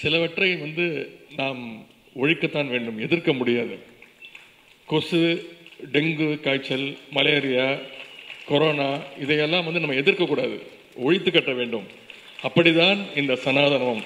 சிலவற்றை வந்து நாம் ஒழிக்கத்தான் வேண்டும் எதிர்க்க முடியாது கொசு டெங்கு காய்ச்சல் மலேரியா கொரோனா இதையெல்லாம் வந்து நம்ம எதிர்க்கக்கூடாது ஒழித்து கட்ட வேண்டும் அப்படிதான் இந்த சனாதனம்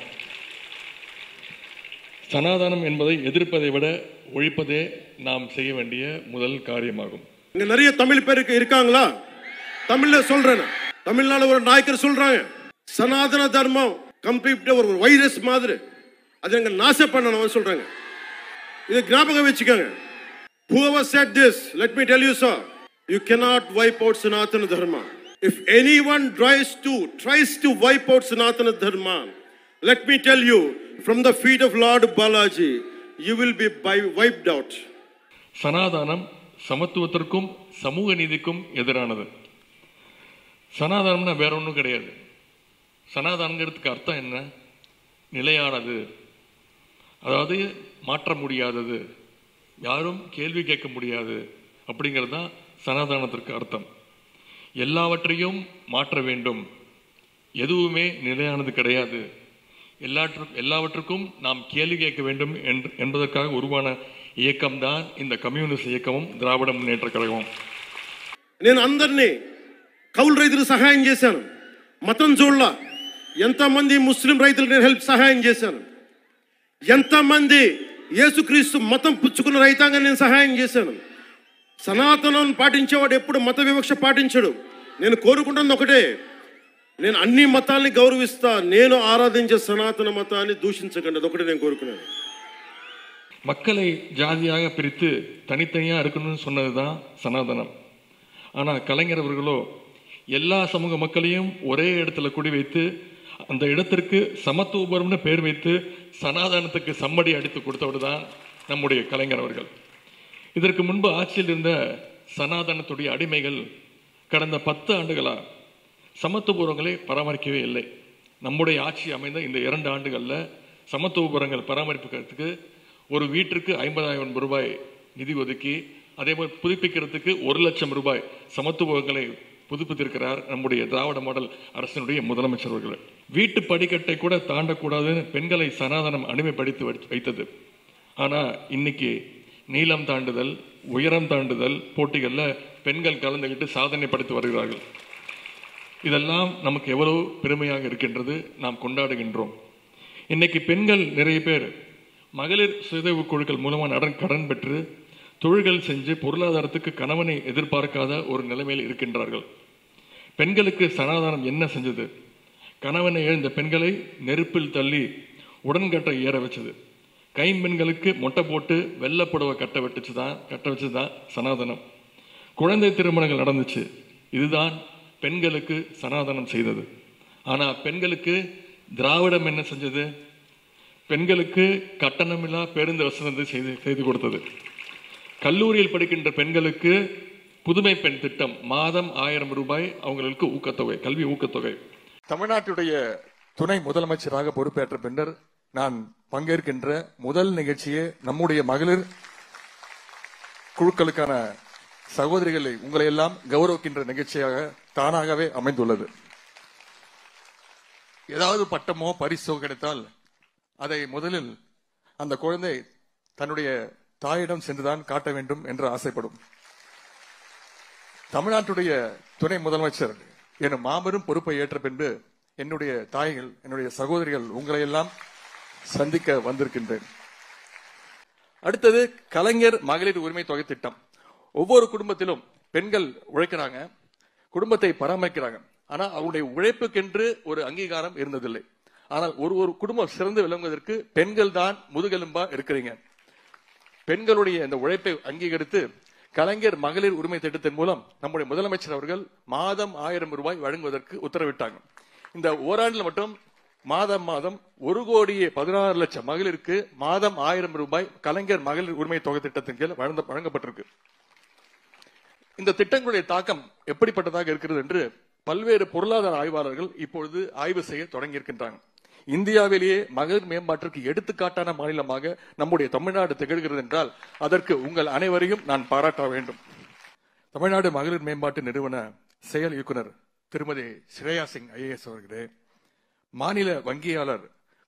சனாதனம் என்பதை எதிர்ப்பதை விட ஒழிப்பதே நாம் செய்ய வேண்டிய முதல் காரியமாகும் இங்க நிறைய தமிழ் பேருக்கு இருக்காங்களா தமிழ்ல சொல்றேன் நான். தமிழ்நாடு ஒரு நாயக்கர் சொல்றாங்க சனாதன தர்மம் கம்ப்ளீட் ஒரு வைரஸ் மாதிரி அது எங்க நாச பண்ணணும் சொல்றாங்க இது ஞாபகம் வச்சுக்கோங்க whoever said this let me tell you sir you cannot wipe out sanatana dharma if anyone tries to tries to wipe out sanatana dharma let me tell you from the feet of lord balaji you will be bi- wiped out சனாதனம் சமத்துவத்திற்கும் சமூக நீதிக்கும் எதிரானது சனாதனம்னா வேற ஒன்றும் கிடையாது சனாதனங்கிறதுக்கு அர்த்தம் என்ன நிலையானது அதாவது மாற்ற முடியாதது யாரும் கேள்வி கேட்க முடியாது அப்படிங்கிறது தான் சனாதனத்திற்கு அர்த்தம் எல்லாவற்றையும் மாற்ற வேண்டும் எதுவுமே நிலையானது கிடையாது எல்லாற்று எல்லாவற்றுக்கும் நாம் கேள்வி கேட்க வேண்டும் என்று என்பதற்காக உருவான இயக்கம்தான் இந்த கம்யூனிஸ்ட் இயக்கமும் திராவிட முன்னேற்ற கழகமும் నేను అందరినీ కౌలు రైతులకు సహాయం చేశాను మతం చూడలా ఎంతమంది ముస్లిం రైతులకు నేను హెల్ప్ సహాయం చేశాను ఎంతమంది యేసుక్రీస్తు మతం పుచ్చుకున్న రైతాంగం నేను సహాయం చేశాను సనాతనం పాటించేవాడు ఎప్పుడు మత వివక్ష పాటించడు నేను కోరుకుంటుంది ఒకటే నేను అన్ని మతాల్ని గౌరవిస్తా నేను ఆరాధించే సనాతన మతాన్ని దూషించకండి అదొకటి నేను కోరుకున్నాను மக்களை ஜாதியாக பிரித்து தனித்தனியாக இருக்கணும்னு சொன்னது தான் சனாதனம் ஆனால் கலைஞர் அவர்களோ எல்லா சமூக மக்களையும் ஒரே இடத்துல குடி வைத்து அந்த இடத்திற்கு சமத்துவபுரம்னு பேர் வைத்து சனாதனத்துக்கு சம்மடி அடித்து கொடுத்தவர் தான் நம்முடைய கலைஞர் அவர்கள் இதற்கு முன்பு ஆட்சியில் இருந்த சனாதனத்துடைய அடிமைகள் கடந்த பத்து ஆண்டுகளா சமத்துவபுரங்களை பராமரிக்கவே இல்லை நம்முடைய ஆட்சி அமைந்த இந்த இரண்டு ஆண்டுகளில் சமத்துவபுரங்கள் பராமரிப்புக்கிறதுக்கு ஒரு வீட்டிற்கு ஐம்பதாயிரம் ரூபாய் நிதி ஒதுக்கி அதே போல் புதுப்பிக்கிறதுக்கு ஒரு லட்சம் ரூபாய் சமத்துவங்களை புதுப்பித்திருக்கிறார் நம்முடைய திராவிட மாடல் அரசினுடைய முதலமைச்சர் அவர்கள் வீட்டு படிக்கட்டை கூட தாண்டக்கூடாதுன்னு பெண்களை சனாதனம் அடிமைப்படுத்தி வைத்- வைத்தது ஆனால் இன்னைக்கு நீளம் தாண்டுதல் உயரம் தாண்டுதல் போட்டிகளில் பெண்கள் கலந்துக்கிட்டு சாதனை படைத்து வருகிறார்கள் இதெல்லாம் நமக்கு எவ்வளவு பெருமையாக இருக்கின்றது நாம் கொண்டாடுகின்றோம் இன்னைக்கு பெண்கள் நிறைய பேர் மகளிர் சுயதேவு குழுக்கள் மூலமாக நடன் கடன் பெற்று தொழில்கள் செஞ்சு பொருளாதாரத்துக்கு கணவனை எதிர்பார்க்காத ஒரு நிலைமையில் இருக்கின்றார்கள் பெண்களுக்கு சனாதானம் என்ன செஞ்சது கணவனை இழந்த பெண்களை நெருப்பில் தள்ளி உடன்கட்டை ஏற வச்சது கைம்பெண்களுக்கு மொட்டை போட்டு வெள்ளப்புடவை கட்ட வட்டுச்சு தான் கட்ட வச்சது தான் சனாதனம் குழந்தை திருமணங்கள் நடந்துச்சு இதுதான் பெண்களுக்கு சனாதனம் செய்தது ஆனால் பெண்களுக்கு திராவிடம் என்ன செஞ்சது பெண்களுக்கு கட்டணமில்லா பேருந்து வசதி செய்து செய்து கொடுத்தது கல்லூரியில் படிக்கின்ற பெண்களுக்கு புதுமை பெண் திட்டம் மாதம் ஆயிரம் ரூபாய் அவங்களுக்கு ஊக்கத்தொகை கல்வி ஊக்கத்தொகை தமிழ்நாட்டுடைய துணை முதலமைச்சராக பொறுப்பேற்ற பின்னர் நான் பங்கேற்கின்ற முதல் நிகழ்ச்சியே நம்முடைய மகளிர் குழுக்களுக்கான சகோதரிகளை உங்களை எல்லாம் கௌரவிக்கின்ற நிகழ்ச்சியாக தானாகவே அமைந்துள்ளது ஏதாவது பட்டமோ பரிசோ கிடைத்தால் அதை முதலில் அந்த குழந்தை தன்னுடைய தாயிடம் சென்றுதான் காட்ட வேண்டும் என்று ஆசைப்படும் தமிழ்நாட்டுடைய துணை முதலமைச்சர் எனும் மாபெரும் பொறுப்பை ஏற்ற பின்பு என்னுடைய தாய்கள் என்னுடைய சகோதரிகள் உங்களை எல்லாம் சந்திக்க வந்திருக்கின்றேன் அடுத்தது கலைஞர் மகளிர் உரிமை தொகை திட்டம் ஒவ்வொரு குடும்பத்திலும் பெண்கள் உழைக்கிறாங்க குடும்பத்தை பராமரிக்கிறாங்க ஆனா அவருடைய உழைப்புக்கென்று ஒரு அங்கீகாரம் இருந்ததில்லை ஆனால் ஒரு ஒரு குடும்பம் சிறந்து விளங்குவதற்கு பெண்கள் தான் முதுகெலும்பா இருக்கிறீங்க பெண்களுடைய இந்த உழைப்பை அங்கீகரித்து கலைஞர் மகளிர் உரிமை திட்டத்தின் மூலம் நம்முடைய முதலமைச்சர் அவர்கள் மாதம் ஆயிரம் ரூபாய் வழங்குவதற்கு உத்தரவிட்டாங்க இந்த ஓராண்டுல மட்டும் மாதம் மாதம் ஒரு கோடியே பதினாறு லட்சம் மகளிருக்கு மாதம் ஆயிரம் ரூபாய் கலைஞர் மகளிர் உரிமை தொகை திட்டத்தின் கீழ் வழங்க- வழங்கப்பட்டிருக்கு இந்த திட்டங்களுடைய தாக்கம் எப்படிப்பட்டதாக இருக்கிறது என்று பல்வேறு பொருளாதார ஆய்வாளர்கள் இப்பொழுது ஆய்வு செய்ய தொடங்கியிருக்கின்றாங்க இந்தியாவிலேயே மகளிர் மேம்பாட்டிற்கு எடுத்துக்காட்டான மாநிலமாக நம்முடைய தமிழ்நாடு திகழ்கிறது என்றால் அதற்கு உங்கள் அனைவரையும் நான் பாராட்ட வேண்டும் தமிழ்நாடு மகளிர் மேம்பாட்டு நிறுவன செயல் இயக்குனர் திருமதி ஸ்ரேயா சிங் ஐஏஎஸ் அவர்களே மாநில வங்கியாளர்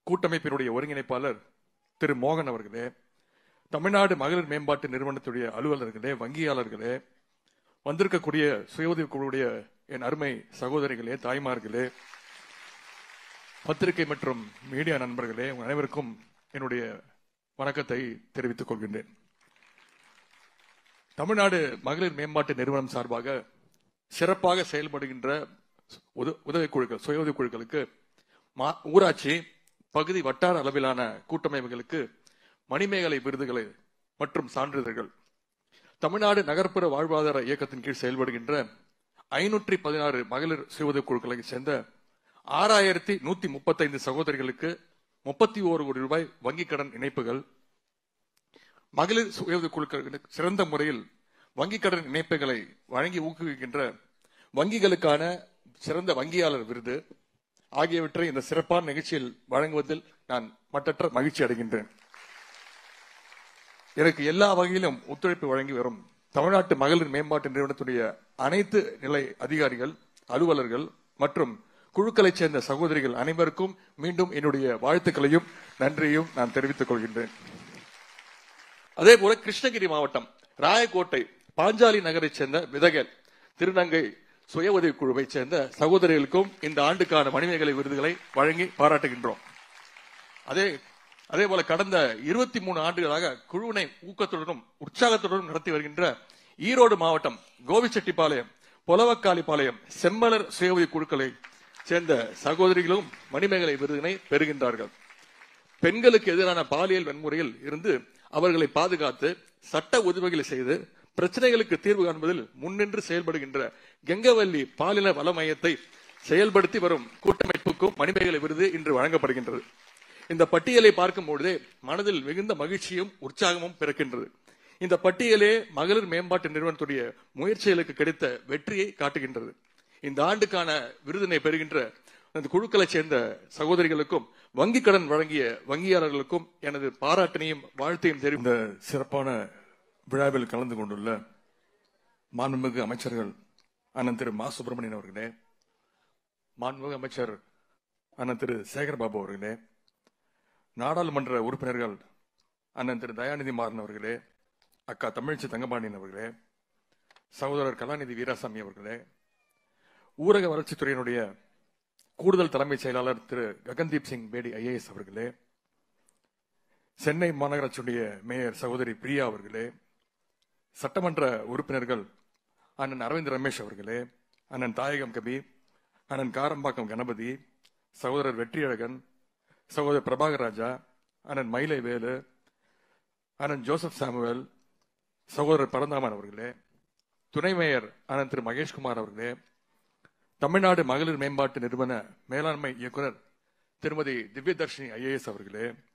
கூட்டமைப்பினுடைய ஒருங்கிணைப்பாளர் திரு மோகன் அவர்களே தமிழ்நாடு மகளிர் மேம்பாட்டு நிறுவனத்துடைய அலுவலர்களே வங்கியாளர்களே வந்திருக்கக்கூடிய சுய உதவிக் குழுவுடைய என் அருமை சகோதரிகளே தாய்மார்களே பத்திரிகை மற்றும் மீடியா நண்பர்களே உங்கள் அனைவருக்கும் என்னுடைய வணக்கத்தை தெரிவித்துக் கொள்கின்றேன் தமிழ்நாடு மகளிர் மேம்பாட்டு நிறுவனம் சார்பாக சிறப்பாக செயல்படுகின்ற உத- உதவிக்குழுக்கள் சுய உதவிக்குழுக்களுக்கு மா- ஊராட்சி பகுதி வட்டார அளவிலான கூட்டமைப்புகளுக்கு மணிமேகலை விருதுகளை மற்றும் சான்றிதழ்கள் தமிழ்நாடு நகர்ப்புற வாழ்வாதார இயக்கத்தின் கீழ் செயல்படுகின்ற ஐநூற்றி பதினாறு மகளிர் சுய உதவிக்குழுக்களை சேர்ந்த ஆறாயிரத்தி நூத்தி முப்பத்தைந்து சகோதரிகளுக்கு முப்பத்தி ஓரு கோடி ரூபாய் வங்கிக் கடன் இணைப்புகள் மகளிர் சுய உதவிக் குழுக்களுக்கு சிறந்த முறையில் வங்கிக் கடன் இணைப்புகளை வழங்கி ஊக்குவிக்கின்ற வங்கிகளுக்கான சிறந்த வங்கியாளர் விருது ஆகியவற்றை இந்த சிறப்பான நிகழ்ச்சியில் வழங்குவதில் நான் மட்டற்ற மகிழ்ச்சி அடைகின்றேன் எனக்கு எல்லா வகையிலும் ஒத்துழைப்பு வழங்கி வரும் தமிழ்நாட்டு மகளிர் மேம்பாட்டு நிறுவனத்துடைய அனைத்து நிலை அதிகாரிகள் அலுவலர்கள் மற்றும் குழுக்களைச் சேர்ந்த சகோதரிகள் அனைவருக்கும் மீண்டும் என்னுடைய வாழ்த்துக்களையும் நன்றியையும் நான் தெரிவித்துக் கொள்கின்றேன் அதே போல கிருஷ்ணகிரி மாவட்டம் ராயக்கோட்டை பாஞ்சாலி நகரைச் சேர்ந்த விதகர் திருநங்கை சுய உதவிக் குழுவைச் சேர்ந்த சகோதரிகளுக்கும் இந்த ஆண்டுக்கான மணிமேகலை விருதுகளை வழங்கி பாராட்டுகின்றோம் அதே அதே போல கடந்த இருபத்தி மூணு ஆண்டுகளாக குழுவினை ஊக்கத்துடனும் உற்சாகத்துடனும் நடத்தி வருகின்ற ஈரோடு மாவட்டம் கோவிச்செட்டிப்பாளையம் பொலவக்காளிப்பாளையம் செம்மலர் சுய உதவிக் குழுக்களை சேர்ந்த சகோதரிகளும் மணிமேகலை விருதினை பெறுகின்றார்கள் பெண்களுக்கு எதிரான பாலியல் வன்முறையில் இருந்து அவர்களை பாதுகாத்து சட்ட உதவிகளை செய்து பிரச்சனைகளுக்கு தீர்வு காண்பதில் முன்னின்று செயல்படுகின்ற கெங்கவல்லி பாலின வள மையத்தை செயல்படுத்தி வரும் கூட்டமைப்புக்கும் மணிமேகலை விருது இன்று வழங்கப்படுகின்றது இந்த பட்டியலை பார்க்கும் பொழுதே மனதில் மிகுந்த மகிழ்ச்சியும் உற்சாகமும் பிறக்கின்றது இந்த பட்டியலே மகளிர் மேம்பாட்டு நிறுவனத்துடைய முயற்சிகளுக்கு கிடைத்த வெற்றியை காட்டுகின்றது இந்த ஆண்டுக்கான விருதினை பெறுகின்ற அந்த குழுக்களைச் சேர்ந்த சகோதரிகளுக்கும் வங்கி கடன் வழங்கிய வங்கியாளர்களுக்கும் எனது பாராட்டினையும் வாழ்த்தையும் தெரிவி இந்த சிறப்பான விழாவில் கலந்து கொண்டுள்ள மாண்புமிகு அமைச்சர்கள் அண்ணன் திரு மா சுப்பிரமணியன் அவர்களே மாண்புமிகு அமைச்சர் அண்ணன் திரு சேகர்பாபு அவர்களே நாடாளுமன்ற உறுப்பினர்கள் அண்ணன் திரு தயாநிதி மாறன் அவர்களே அக்கா தமிழ்ச்சி தங்கபாண்டியன் அவர்களே சகோதரர் கலாநிதி வீராசாமி அவர்களே ஊரக வளர்ச்சித்துறையினுடைய கூடுதல் தலைமைச் செயலாளர் திரு ககன்தீப் சிங் பேடி ஐஏஎஸ் அவர்களே சென்னை மாநகராட்சியுடைய மேயர் சகோதரி பிரியா அவர்களே சட்டமன்ற உறுப்பினர்கள் அண்ணன் அரவிந்த் ரமேஷ் அவர்களே அண்ணன் தாயகம் கபி அண்ணன் காரம்பாக்கம் கணபதி சகோதரர் வெற்றியழகன் சகோதரர் பிரபாகர் ராஜா அண்ணன் மயிலை வேலு அண்ணன் ஜோசப் சாமுவேல் சகோதரர் பரந்தாமன் அவர்களே துணை மேயர் அண்ணன் திரு மகேஷ்குமார் அவர்களே தமிழ்நாடு மகளிர் மேம்பாட்டு நிறுவன மேலாண்மை இயக்குனர் திருமதி திவ்யதர்ஷினி ஐஏஎஸ் அவர்களே